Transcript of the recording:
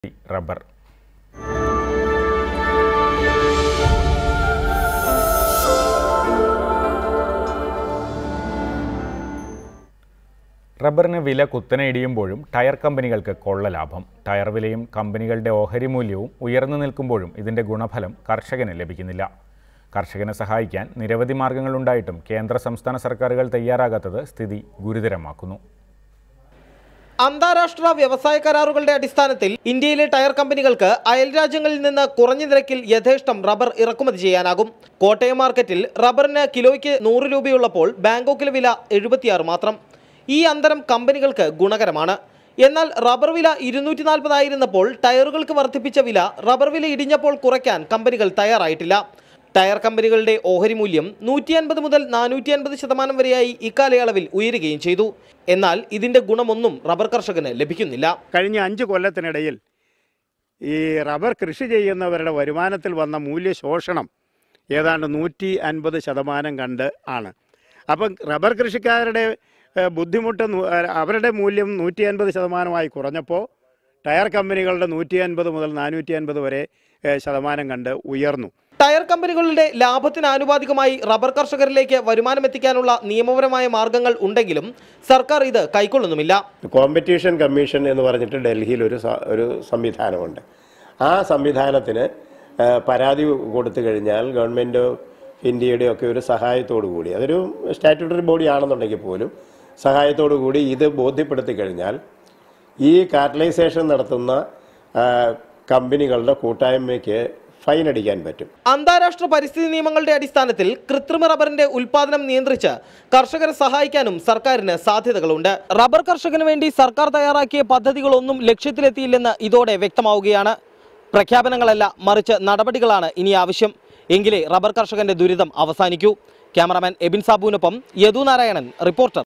rubber റബ്ബറിന് വില കുത്തനെ ഇടിയുമ്പോഴും tyre കമ്പനികൾക്ക് കൊള്ള ലാഭം ടയർ വിലയും കമ്പനികളുടെ ഓഹരി മൂല്യവും ഉയർന്നു നിൽക്കുമ്പോഴും ഇതിന്റെ ഗുണഫലം കർഷകന് ലഭിക്കുന്നില്ല കർഷകനെ സഹായിക്കാൻ നിരവധി മാർഗങ്ങളുണ്ടായിട്ടും കേന്ദ്ര സംസ്ഥാന സർക്കാരുകൾ തയ്യാറാകാത്തത് സ്ഥിതി ഗുരുതരമാക്കുന്നു അന്താരാഷ്ട്ര വ്യവസായ കരാറുകളുടെ അടിസ്ഥാനത്തിൽ ഇന്ത്യയിലെ ടയർ കമ്പനികൾക്ക് അയൽ രാജ്യങ്ങളിൽ നിന്ന് കുറഞ്ഞ നിരക്കിൽ യഥേഷ്ടം റബ്ബർ ഇറക്കുമതി ചെയ്യാനാകും കോട്ടയം മാർക്കറ്റിൽ റബ്ബറിന് കിലോയ്ക്ക് നൂറ് രൂപയുള്ളപ്പോൾ ബാങ്കോക്കിലെ വില എഴുപത്തിയാറ് മാത്രം ഈ അന്തരം കമ്പനികൾക്ക് ഗുണകരമാണ് എന്നാൽ റബ്ബർ വില ഇരുന്നൂറ്റി നാൽപ്പതായിരുന്നപ്പോൾ ടയറുകൾക്ക് വർദ്ധിപ്പിച്ച വില റബ്ബർ വില ഇടിഞ്ഞപ്പോൾ കുറയ്ക്കാൻ കമ്പനികൾ തയ്യാറായിട്ടില്ല ടയർ കമ്പനികളുടെ ഓഹരി മൂല്യം നൂറ്റി അൻപത് മുതൽ നാനൂറ്റി അൻപത് ശതമാനം വരെയായി ഇക്കാലയളവിൽ ഉയരുകയും ചെയ്തു എന്നാൽ ഇതിന്റെ ഗുണമൊന്നും റബ്ബർ കർഷകന് ലഭിക്കുന്നില്ല കഴിഞ്ഞ അഞ്ച് കൊല്ലത്തിനിടയിൽ ഈ റബ്ബർ കൃഷി ചെയ്യുന്നവരുടെ വരുമാനത്തിൽ വന്ന മൂല്യശോഷണം ഏതാണ്ട് നൂറ്റി അൻപത് ശതമാനം കണ്ട് ആണ് അപ്പം റബ്ബർ കൃഷിക്കാരുടെ ഏഹ്, ബുദ്ധിമുട്ട് നു- ഏഹ്, അവരുടെ മൂല്യം നൂറ്റി അൻപത് ശതമാനമായി കുറഞ്ഞപ്പോൾ ടയർ കമ്പനികളുടെ നൂറ്റി അൻപത് മുതൽ നാനൂറ്റി അൻപത് വരെ ഏഹ്, ശതമാനം കണ്ട് ഉയർന്നു ടയർ കമ്പനികളുടെ ലാഭത്തിന് ആനുപാതികമായി റബ്ബർ കർഷകരിലേക്ക് വരുമാനം എത്തിക്കാനുള്ള നിയമപരമായ മാർഗങ്ങൾ ഉണ്ടെങ്കിലും സർക്കാർ ഇത് കൈക്കൊള്ളുന്നുമില്ല കോമ്പറ്റീഷൻ കമ്മീഷൻ എന്ന് പറഞ്ഞിട്ട് ഡൽഹിയിൽ ഒരു സ- ഒരു സംവിധാനമുണ്ട് ആ സംവിധാനത്തിന് ആ, പരാതി കൊടുത്തു കഴിഞ്ഞാൽ ഗവൺമെൻറ് ഇന്ത്യയുടെ ഒക്കെ ഒരു സഹായത്തോടു കൂടി അതൊരു സ്റ്റാറ്റ്യൂട്ടറി ബോഡി ആണെന്നുണ്ടെങ്കിൽ പോലും സഹായത്തോടു കൂടി ഇത് ബോധ്യപ്പെടുത്തി കഴിഞ്ഞാൽ ഈ കാറ്റലൈസേഷൻ നടത്തുന്ന ആ, കമ്പനികളുടെ കൂട്ടായ്മയ്ക്ക് ഫൈൻ അടിക്കാൻ പറ്റും അന്താരാഷ്ട്ര പരിസ്ഥിതി നിയമങ്ങളുടെ അടിസ്ഥാനത്തിൽ കൃത്രിമ റബ്ബറിന്റെ ഉൽപാദനം നിയന്ത്രിച്ച് കർഷകരെ സഹായിക്കാനും സർക്കാരിന് സാധ്യതകളുണ്ട് റബ്ബർ കർഷകന് വേണ്ടി സർക്കാർ തയ്യാറാക്കിയ പദ്ധതികളൊന്നും ലക്ഷ്യത്തിലെത്തിയില്ലെന്ന് ഇതോടെ വ്യക്തമാവുകയാണ് പ്രഖ്യാപനങ്ങളല്ല മറിച്ച് നടപടികളാണ് ഇനി ആവശ്യം എങ്കിലേ റബ്ബർ കർഷകന്റെ ദുരിതം അവസാനിക്കൂ ക്യാമറാമാൻ എബിൻ സാബുവിനൊപ്പം യദു നാരായണൻ റിപ്പോർട്ടർ